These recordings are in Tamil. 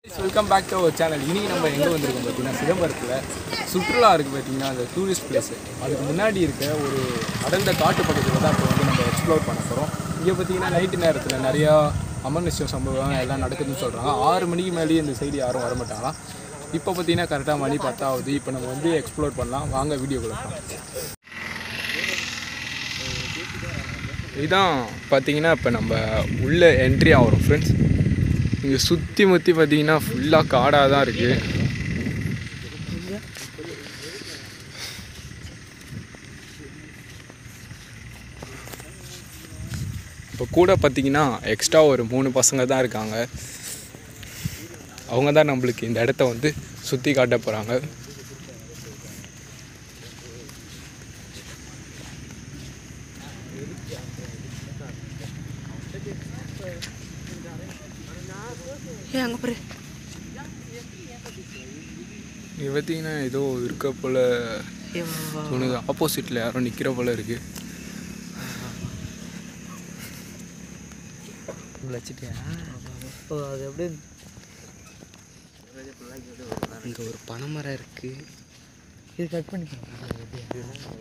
Welcome back to our channel இனி நம்ம எங்கே வந்திருக்கோம் பார்த்தீங்கன்னா சிதம்பரத்தில் சுற்றுலா இருக்குது பார்த்தீங்கன்னா அந்த டூரிஸ்ட் பிளேஸ் அதுக்கு முன்னாடி இருக்க ஒரு அடர்ந்த காட்டு பக்கத்தில் தான் இப்போ வந்து நம்ம எக்ஸ்ப்ளோர் பண்ண போகிறோம் இங்கே பார்த்தீங்கன்னா நைட்டு நேரத்தில் நிறையா அமர்நிச்சயம் சம்பவம் எல்லாம் நடக்குதுன்னு சொல்கிறாங்க ஆறு மணிக்கு மேலேயே இந்த சைடு யாரும் வர மாட்டாங்களாம் இப்போ பார்த்தீங்கன்னா கரெக்டாக மணி பத்தாவது இப்போ நம்ம வந்து எக்ஸ்ப்ளோர் பண்ணலாம் வாங்க வீடியோக்குள்ள போகலாம் இதான் பார்த்தீங்கன்னா இப்போ நம்ம உள்ளே என்ட்ரி ஆகிறோம் ஃப்ரெண்ட்ஸ் இங்கே சுற்றி முற்றி பார்த்தீங்கன்னா ஃபுல்லாக காடாக தான் இருக்குது இப்போ கூட பார்த்தீங்கன்னா எக்ஸ்ட்ரா ஒரு மூணு பசங்க தான் இருக்காங்க அவங்க தான் நம்மளுக்கு இந்த இடத்த வந்து சுற்றி காட்ட போகிறாங்க ஏ அங்கே பாரு இங்கே பார்த்தீங்கன்னா ஏதோ இருக்க போல் ஏ வா, வா. தோணுது ஆப்போசிட்டில் யாரோ நிற்கிற போல் இருக்குது இவ்வளோ வச்சுட்டியா ஓ அது அப்படியே இங்கே ஒரு பனைமரம் இருக்கு இது கட் பண்ணிக்கலாம்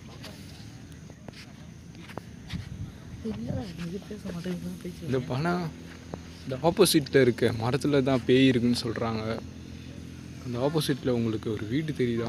இந்த பணம் இந்த ஆப்போசிட்டில் இருக்க மரத்தில் தான் பேய் இருக்குன்னு சொல்கிறாங்க அந்த ஆப்போசிட்டில் உங்களுக்கு ஒரு வீடு தெரியுதா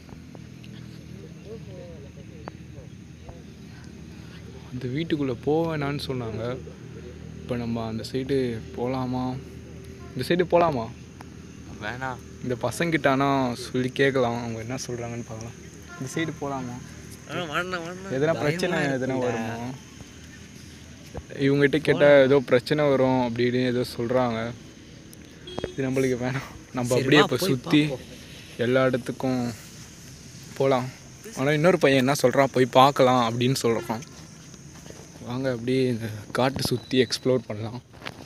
அந்த வீட்டுக்குள்ளே போவேணான்னு சொன்னாங்க இப்போ நம்ம அந்த சைடு போகலாமா இந்த சைடு போகலாமா வேணாம் இந்த பசங்கிட்ட ஆனால் சொல்லி கேட்கலாம் அவங்க என்ன சொல்கிறாங்கன்னு பார்க்கலாம் இந்த சைடு போகலாமா வேணாம் வேணாம் எதனா பிரச்சனை எதனா வருமா இவங்ககிட்ட கேட்டால் ஏதோ பிரச்சனை வரும் அப்படின்னு ஏதோ சொல்கிறாங்க இது நம்மளுக்கு வேணாம் நம்ம சரி, அப்படியே வா, இப்போ போய் சுற்றி எல்லா இடத்துக்கும் போகலாம் ஆனால் இன்னொரு பையன் என்ன சொல்கிறான் போய் பார்க்கலாம் அப்படின்னு சொல்கிறான் வாங்க அப்படியே இந்த காட்டு சுற்றி எக்ஸ்ப்ளோர் பண்ணலாம்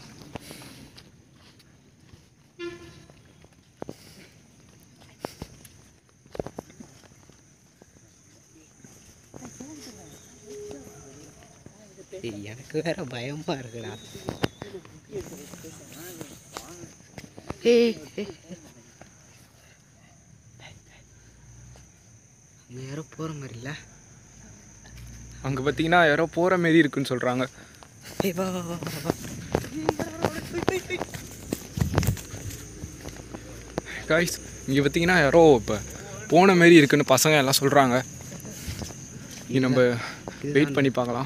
ஏய், எனக்கு வேற பயமா இருக்குடா ஏய், ஏய், ஏய். அங்க யாரோ போற மாதிரி இல்ல அங்கே பார்த்தீங்கன்னா யாரோ போகிற மாரி இருக்குன்னு சொல்கிறாங்க ஏய் வா வா வா வா, வா காய்ஸ் இங்கே பார்த்தீங்கன்னா யாரோ இப்போ போன மாரி இருக்குன்னு பசங்க எல்லாம் சொல்கிறாங்க இங்கே நம்ம வெயிட் பண்ணி பார்க்கலாம்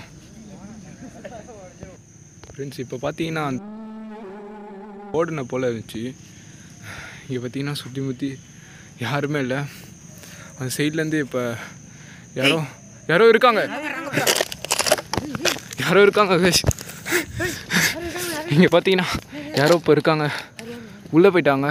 ஃப்ரெண்ட்ஸ் இப்போ பார்த்தீங்கன்னா ஓடுன போல் இருந்துச்சு இங்கே பார்த்தீங்கன்னா சுற்றி முற்றி யாருமே இல்லை அந்த சைட்லேருந்து இப்போ யாரோ யாரோ இருக்காங்க யாரோ இருக்காங்க guys. இங்கே பார்த்தீங்கன்னா யாரோ இப்போ இருக்காங்க உள்ளே போயிட்டாங்க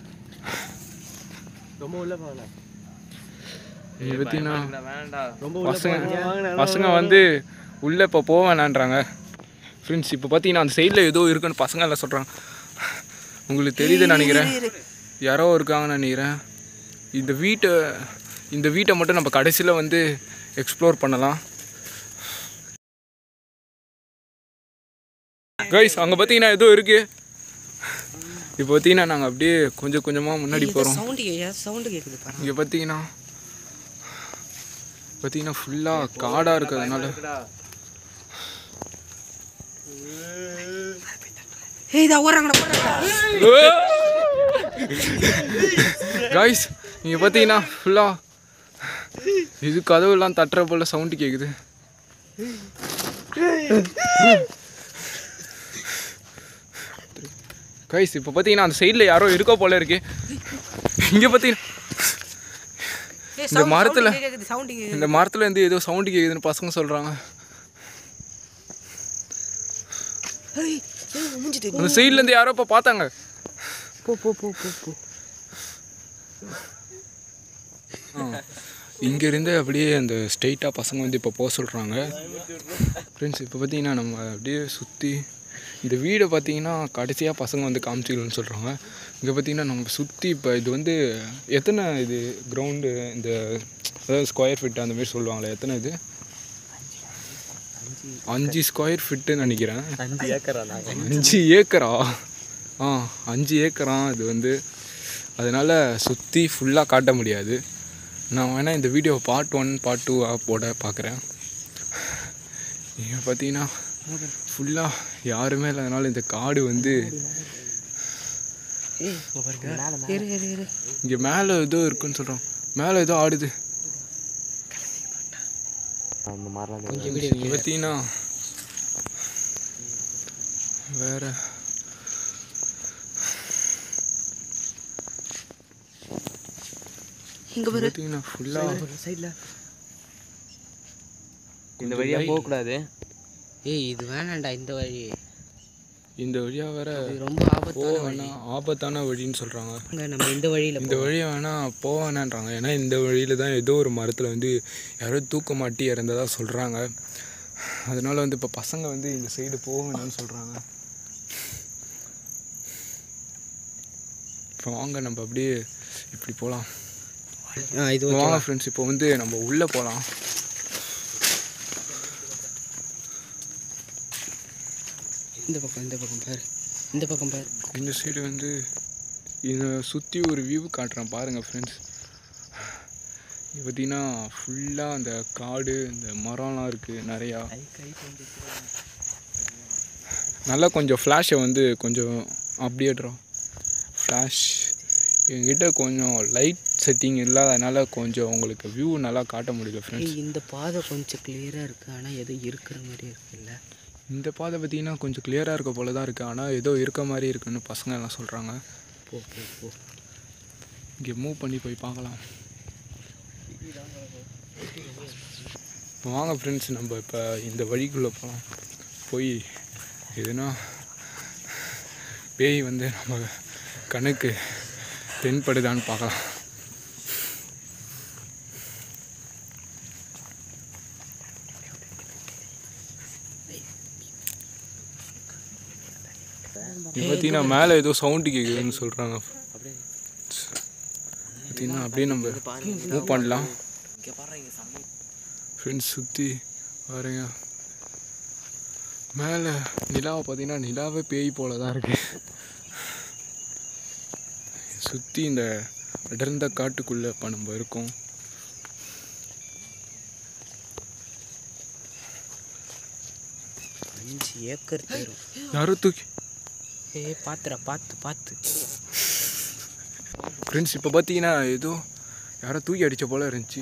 ரொம்ப உள்ள போகல இங்கே பார்த்தீங்கன்னா வேண்டாம் ரொம்ப பசங்க பசங்க வந்து உள்ளே இப்போ போக வேணான்றாங்க ஃப்ரெண்ட்ஸ் இப்போ பார்த்தீங்கன்னா அந்த சைடில் ஏதோ இருக்குன்னு பசங்க எல்லாம் சொல்கிறாங்க உங்களுக்கு தெரியுதுன்னு நினைக்கிறேன் யாரோ இருக்காங்கன்னு நினைக்கிறேன் இந்த வீட்டை இந்த வீட்டை மட்டும் நம்ம கடைசியில் வந்து எக்ஸ்ப்ளோர் பண்ணலாம் கைஸ் அங்கே பார்த்தீங்கன்னா ஏதோ இருக்குது இப்போ பார்த்தீங்கன்னா நாங்கள் அப்படியே கொஞ்சம் கொஞ்சமாக முன்னாடி போகிறோம் சவுண்டு சவுண்டு கேக்குது பாருங்க இங்கே பார்த்தீங்கன்னா பார்த்தீங்கன்னா ஃபுல்லாக காடாக இருக்கிறதுனால ஏய் இதா ஓடுறாங்கடா போறாங்கடா காய்ஸ் இங்கே பார்த்தீங்கன்னா ஃபுல்லாக இது கதவுலாம் தட்டுற போல சவுண்டு கேட்குது கைஸ் இப்போ பார்த்தீங்கன்னா அந்த சைடில் யாரோ இருக்கோ போல இருக்கு இங்கே பார்த்தீங்கன்னா ஏய் இந்த மரத்துல- கேக்குது சவுண்டு கேக்குது இந்த மரத்துல இருந்து ஏதோ சவுண்டு கேட்குதுன்னு பசங்க சொல்கிறாங்க ஏய் ஏய் மூஞ்சிட்டு அந்த சைட்லேருந்து யாரோ இப்போ பார்த்தாங்க போ போ போ போ போ இங்கேருந்து அப்படியே அந்த ஸ்ட்ரெயிட்டாக பசங்க வந்து இப்போ போக சொல்கிறாங்க ஃப்ரெண்ட்ஸ் இப்போ பார்த்தீங்கன்னா நம்ம அப்படியே சுற்றி இந்த வீடை பார்த்தீங்கன்னா கடைசியாக பசங்க வந்து காமிச்சிக்கலன்னு சொல்கிறாங்க இங்கே பார்த்தீங்கன்னா நம்ம சுற்றி இப்போ இது வந்து எத்தனை இது கிரவுண்டு இந்த அதாவது ஸ்கொயர் ஃபீட் அந்த மாதிரி சொல்லுவாங்களே எத்தனை இது அஞ்சு ஸ்கொயர் ஃபீட்டுன்னு நினைக்கிறேன் அஞ்சு ஏக்கரா நாங்கள் அஞ்சு ஏக்கரா ஆ அஞ்சு ஏக்கராம் இது வந்து அதனால் சுற்றி ஃபுல்லாக காட்ட முடியாது நான் வேணால் இந்த video part one part two போட பார்க்குறேன் நீங்கள் பார்த்தீங்கன்னா ஃபுல்லாக யாருமே இல்லாதனால இந்த காடு வந்து ஏய் இங்க பாருங்க இரு இரு இரு இங்கே மேலே ஏதோ இருக்குன்னு சொல்கிறோம் மேலே ஏதோ ஆடுது கொஞ்சம் விடு இங்க பார்த்தீங்கன்னா வேற இங்க பாரு பார்த்தீங்கன்னா ஃபுல்லாக சைடுல இந்த வழியா போக கூடாது ஏய் இது வேணாம்டா இந்த வழி இந்த வழியாக வேற இது ரொம்ப ஆபத்தான போக வழி வேணாம் ஆபத்தான வழின்னு சொல்கிறாங்க அங்க நம்ம இந்த வழியில இந்த வழியை வேணால் போக வேணான்றாங்க ஏன்னா இந்த வழியில் தான் ஏதோ ஒரு மரத்தில் வந்து யாரோ தூக்க மாட்டி இறந்ததா சொல்கிறாங்க அதனால வந்து இப்போ பசங்க வந்து இந்த சைடு போக வேணாம்னு சொல்கிறாங்க இப்போ வாங்க நம்ம அப்படியே இப்படி போகலாம் ஆ இது இப்போ வாங்க ஃப்ரெண்ட்ஸ் இப்போ வந்து நம்ம உள்ளே போகலாம் இந்த பக்கம் இந்த பக்கம் பாரு இந்த பக்கம் பாரு இந்த சைடு வந்து இதை சுற்றி ஒரு வியூ காட்டுறேன் பாருங்கள் ஃப்ரெண்ட்ஸ் இது பார்த்தீங்கன்னா ஃபுல்லாக அந்த காடு இந்த மரம்லாம் இருக்குது நிறையா நல்லா கொஞ்சம் ஃப்ளாஷை வந்து கொஞ்சம் அப்படியே ஃப்ளாஷ் என்கிட்ட கொஞ்சம் லைட் செட்டிங் இல்லாதனால கொஞ்சம் உங்களுக்கு வியூ நல்லா காட்ட முடியல ஃப்ரெண்ட்ஸ் ஏய் இந்த பாதை கொஞ்சம் கிளியரா இருக்கு ஆனா ஏதோ இருக்கிற மாதிரி இருக்குல்ல இந்த பாதை பார்த்தீங்கன்னா கொஞ்சம் கிளியராக இருக்க போல தான் இருக்குது ஆனால் ஏதோ இருக்க மாதிரி இருக்குன்னு பசங்க எல்லாம் சொல்கிறாங்க போ போ போ இங்கே மூவ் பண்ணி போய் பார்க்கலாம் இப்போ வாங்க ஃப்ரெண்ட்ஸ் நம்ம இப்போ இந்த வழிக்குள்ளே போகலாம் போய் எதுனா பேய் வந்து நம்ம கண்ணுக்கு தென்படுதான்னு பார்க்கலாம் இப்போ பார்த்தீங்கன்னா மேலே ஏதோ சவுண்டு கேட்குதுன்னு சொல்கிறாங்க பார்த்தீங்கன்னா அப்படியே நம்ம மூவ் பண்ணலாம் ஃப்ரெண்ட்ஸ் சுற்றி பாருங்க மேலே நிலாவை பார்த்தீங்கன்னா நிலாவே பேய் போல தான் இருக்கு சுற்றி இந்த அடர்ந்த காட்டுக்குள்ளே இப்போ நம்ம இருக்கோம் அஞ்சு ஏக்கர் தரும் யாரோ தூக்கி ஏய் பாத்துடா பார்த்து பார்த்து ஃப்ரெண்ட்ஸ் இப்போ பார்த்தீங்கன்னா ஏதோ யாரோ தூக்கி அடித்த போல இருந்துச்சு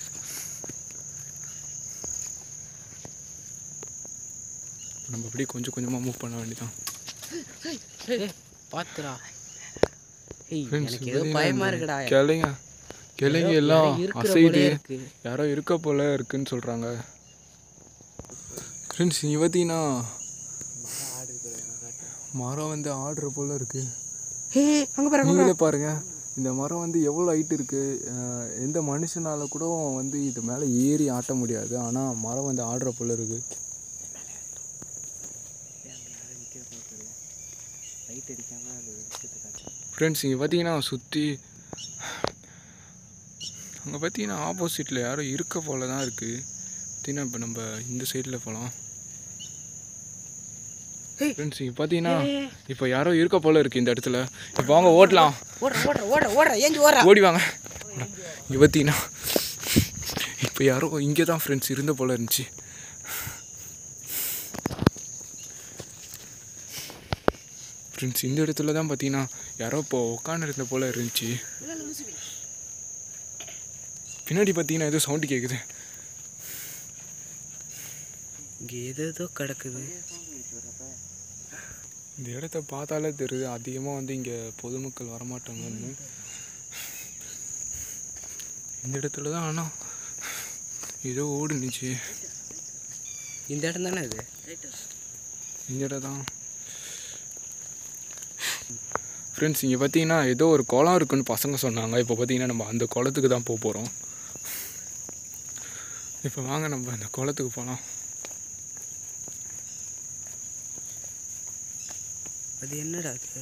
நம்ம அப்படியே கொஞ்சம் கொஞ்சமாக மூவ் பண்ண வேண்டியதான் ஏய் பாத்துடா ஏய் Friends, எனக்கு ஏதோ பார்த்தீங்கன்னா பயமா இந்த இருக்குடா கிளைங்க கிளைங்க யாரோ- எல்லாம் யாரோ இருக்கிற அசையுது போலயே இருக்கு. யாரோ இருக்க போல இருக்குன்னு சொல்கிறாங்க ஃப்ரெண்ட்ஸ் இங்கே பார்த்தீங்கன்னா மரம் வந்து ஆடுற போல இருக்கு ஏய் அங்க பாரு நீங்களே பாருங்க இந்த மரம் வந்து எவ்வளோ ஹைட் இருக்கு அஹ் எந்த மனுஷனால கூட வந்து இது மேலே ஏறி ஆட்ட முடியாது ஆனால் மரம் வந்து ஆடுற போல இருக்கு ஃப்ரெண்ட்ஸ் இங்கே பார்த்தீங்கன்னா சுற்றி அங்கே பார்த்தீங்கன்னா ஆப்போசிட்டில் யாரோ இருக்க போல தான் இருக்குது பார்த்தீங்கன்னா இப்போ நம்ம இந்த சைடில் போகலாம் ஏய். ஃப்ரெண்ட்ஸ் இங்கே பார்த்தீங்கன்னா இப்போ யாரோ இருக்க போல இருக்குது இந்த இடத்துல இப்போ வாங்க ஓட்டலாம் ஓடுற ஓடுற ஓடுற ஓடுற ஏஞ்சி ஓடுற ஓடி வாங்க இங்கே பார்த்தீங்கன்னா இப்போ யாரோ இங்கே தான் ஃப்ரெண்ட்ஸ் இருந்த போல இருந்துச்சு ஃப்ரெண்ட்ஸ் இந்த இடத்துல தான் பார்த்தீங்கன்னா யாரோ இப்போ உட்காந்துருந்த போல இருந்துச்சு பின்னாடி பார்த்தீங்கன்னா ஏதோ சவுண்டு கேட்குது இங்க ஏதேதோ கிடக்குது இந்த இடத்த பார்த்தாலே தெரியுது அதிகமாக வந்து இங்கே பொதுமக்கள் வரமாட்டாங்கன்னு இந்த இடத்துல தான் ஆனால் ஏதோ ஓடுனுச்சு இந்த இடம் தானே இது இந்த இடம் தான் ஃப்ரெண்ட்ஸ் இங்கே பார்த்தீங்கன்னா ஏதோ ஒரு குளம் இருக்குன்னு பசங்க சொன்னாங்க இப்போ பார்த்தீங்கன்னா நம்ம அந்த குளத்துக்கு தான் போக போகிறோம் இப்போ வாங்க நம்ம அந்த குளத்துக்கு போகலாம் அது என்னடா அது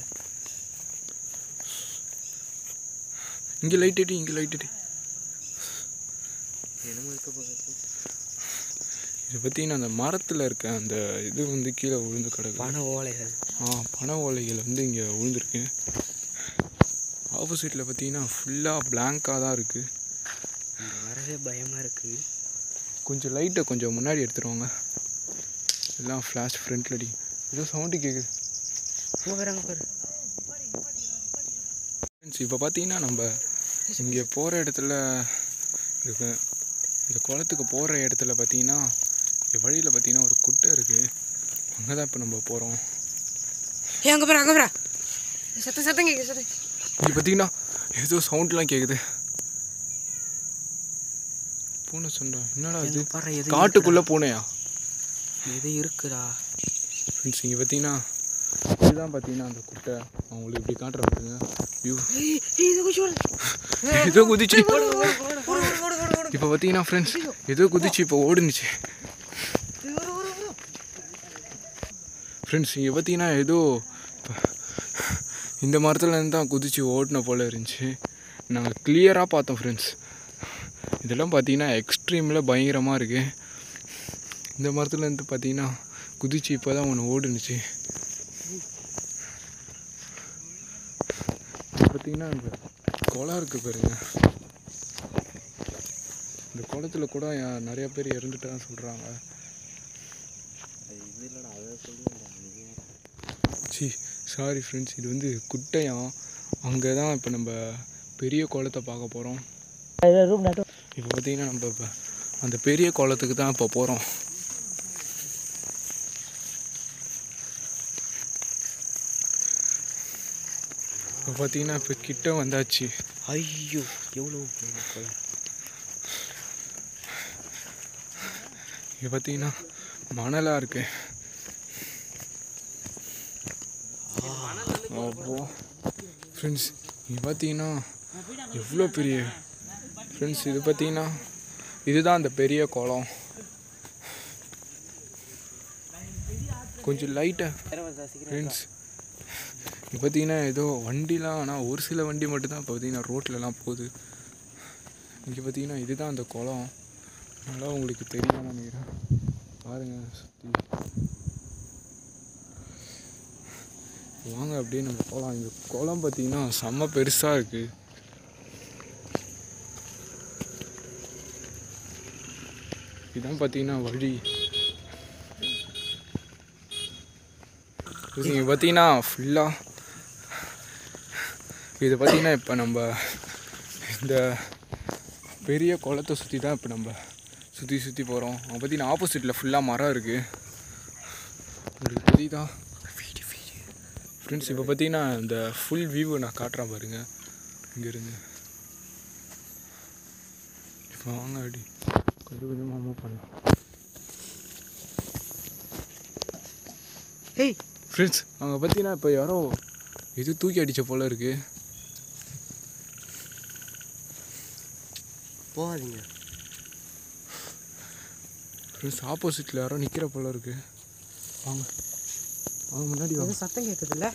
இங்கே லைட் அடி இங்கே லைட் அடி இது பார்த்தீங்கன்னா அந்த மரத்தில் இருக்க அந்த இது வந்து கீழே விழுந்து கிடக்கு பண ஓலைகள் ஆ பனை ஓலைகள் வந்து இங்கே விழுந்திருக்கு ஆப்போசிட்டில் பார்த்தீங்கன்னா ஃபுல்லாக பிளாங்காக தான் இருக்குது இங்க வரவே பயமாக இருக்குது கொஞ்சம் லைட்டை கொஞ்சம் முன்னாடி எடுத்துருவாங்க எல்லாம் ஃப்ளாஷ் ஃப்ரண்ட்ல அடி ஏதோ சவுண்டு கேட்குது அங்கே பாரு அங்கே பாரு ஃப்ரெண்ட்ஸ் இப்போ பார்த்தீங்கன்னா நம்ம இங்கே போகிற இடத்துல இருக்கு இந்த குளத்துக்கு போகிற இடத்துல பார்த்தீங்கன்னா வழியில் பார்த்தீங்கன்னா ஒரு குட்டை இருக்குது அங்கே தான் இப்போ நம்ம போகிறோம் ஏ அங்கே பாரு அங்கே பாரு சத்தம் சத்தம் கேட்குது சத்தம் இங்கே பார்த்தீங்கன்னா ஏதோ சவுண்ட்லாம் கேட்குது பூனை சொன்னா என்னடா இது எங்க பாரு எது காட்டுக்குள்ளே பூனையா எது இருக்குடா ஃப்ரெண்ட்ஸ் இங்கே பார்த்தீங்கன்னா இதுதான் பார்த்தீங்கன்னா அந்த குட்டை அவங்களுக்கு இப்படி காட்டுற பாருங்க வியூ ஏய் ஏய், இது குச்சி வருது ஏதோ குதிச்சு ஓடு ஓடு ஓடு ஓடு ஓடு ஓடு இப்போ பார்த்தீங்கன்னா ஃப்ரெண்ட்ஸ் ஏதோ குதிச்சு இப்போ ஓடுனுச்சு ஃப்ரெண்ட்ஸ் இங்கே பார்த்தீங்கன்னா ஏதோ இந்த மரத்துலேருந்து தான் குதிச்சு ஓடின போல் இருந்துச்சு நாங்கள் கிளியராக பார்த்தோம் ஃப்ரெண்ட்ஸ் இதெல்லாம் பார்த்தீங்கன்னா எக்ஸ்ட்ரீமில் பயங்கரமாக இருக்குது இந்த மரத்துலேருந்து பார்த்தீங்கன்னா குதிச்சு இப்போ தான் ஒன்று ஓடுனுச்சு பார்த்தீங்கன்னா இந்த குளம் இருக்குது பாருங்க இந்த குளத்துல கூட யா- நிறைய பேர் இறந்துட்டான்னு சொல்கிறாங்க சி சாரி ஃப்ரெண்ட்ஸ் இது வந்து குட்டையாம் அங்கே தான் இப்போ நம்ம பெரிய குளத்தை பார்க்க போகிறோம் இப்போ பார்த்தீங்கன்னா நம்ம இப்போ அந்த பெரிய குளத்துக்கு தான் இப்போ போகிறோம் இப்போ பார்த்தீங்கன்னா இப்போ கிட்ட வந்தாச்சு ஐயோ எவ்வளோ பெரிய குளம். இங்கே பார்த்தீங்கன்னா மணலாக இருக்கு அப்போ ஃப்ரெண்ட்ஸ் இங்கே பார்த்தீங்கன்னா எவ்வளோ பெரிய ஃப்ரெண்ட்ஸ் இது பார்த்தீங்கன்னா இதுதான் அந்த பெரிய குளம் கொஞ்சம் லைட்டாக ஃப்ரெண்ட்ஸ் இப்போ பார்த்தீங்கன்னா ஏதோ வண்டிலாம் ஆனால் ஒரு சில வண்டி மட்டும்தான் இப்போ பார்த்தீங்கன்னா ரோட்லலாம் போகுது இங்கே பார்த்தீங்கன்னா இதுதான் அந்த குளம் நல்லா உங்களுக்கு தெரியும் நினைக்கிறேன் பாருங்க சுற்றி வாங்க அப்படியே நம்ம போகலாம் இந்த குளம் பார்த்தீங்கன்னா செம்ம பெருசாக இருக்குது இதான் பார்த்தீங்கன்னா வழி இங்கே பார்த்தீங்கன்னா ஃபுல்லாக இது பார்த்தீங்கன்னா இப்போ நம்ம இந்த பெரிய குளத்தை சுற்றி தான் இப்போ நம்ம சுற்றி சுற்றி போகிறோம் அங்கே பார்த்தீங்கன்னா ஆப்போசிட்டில் ஃபுல்லாக மரம் இருக்குது உங்களுக்கு தெரியுதா ஃப்ரெண்ட்ஸ் இப்போ பார்த்தீங்கன்னா இந்த ஃபுல் வியூவை நான் காட்டுறேன் பாருங்க இங்கேருந்து இப்போ வாங்க அடி கொஞ்சம் கொஞ்சமாக மூவ் பண்ணலாம் ஏய் ஃப்ரெண்ட்ஸ் அங்கே பார்த்தீங்கன்னா இப்போ யாரோ இது தூக்கி அடித்த போல இருக்குது போகாதீங்க ஃப்ரெண்ட்ஸ் ஆப்போசிட்டில் யாரோ நிற்கிற போல இருக்குது வாங்க வாங்க முன்னாடி வாங்க எதுவும் சத்தம் கேட்குதுல்ல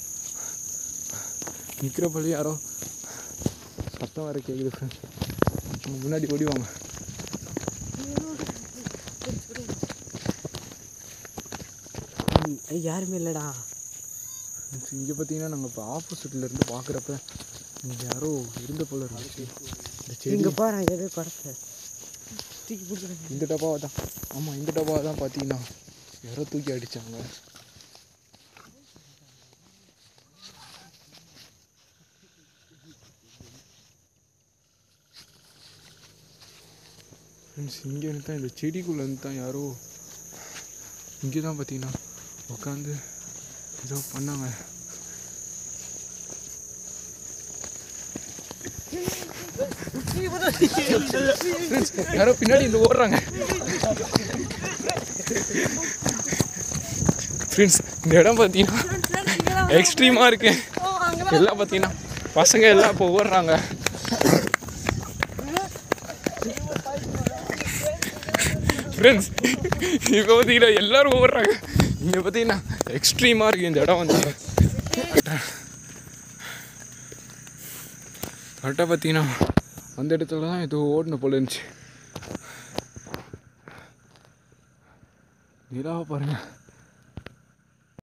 நிற்கிற போல யாரோ சத்தம் வேறு கேட்குது ஃப்ரெண்ட்ஸ் அவங்க முன்னாடி ஓடி வாங்க ஐய், யாருமே இல்லைடா இங்கே பார்த்தீங்கன்னா நாங்கள் இப்போ ஆப்போசிட்டில் இருந்து பார்க்குறப்ப இங்கே யாரோ இருந்த போல இருந்துச்சு இந்த செடி இங்கே பாரு எது குடத்தை தூக்கி பிடிச்சிருங்க இந்த டப்பாவை தான் ஆமாம் இந்த டப்பாவை தான் பார்த்தீங்கன்னா யாரோ தூக்கி அடித்தாங்க ஃப்ரெண்ட்ஸ் இங்கே இருந்து தான் இந்த செடிக்குள்ளே இருந்து தான் யாரோ இங்கே தான் பார்த்தீங்கன்னா உட்காந்து ஏதோ பண்ணாங்க Friends, யாரோ பின்னாடி இந்த ஓடுறாங்க ஃப்ரெண்ட்ஸ் இந்த இடம் பார்த்தீங்கன்னா எக்ஸ்ட்ரீமாக இருக்கு எல்லாம் பார்த்தீங்கன்னா பசங்க எல்லாம் இப்போ ஓடுறாங்க ஃப்ரெண்ட்ஸ் இப்போ பார்த்தீங்கன்னா எல்லாரும் ஓடுறாங்க இங்கே பார்த்தீங்கன்னா எக்ஸ்ட்ரீமாக இருக்குது இந்த இடம் வந்து கரெக்டாக பார்த்தீங்கன்னா அந்த இடத்துல தான் ஏதோ ஓடின போல இருந்துச்சு நிலாவை பாருங்கள்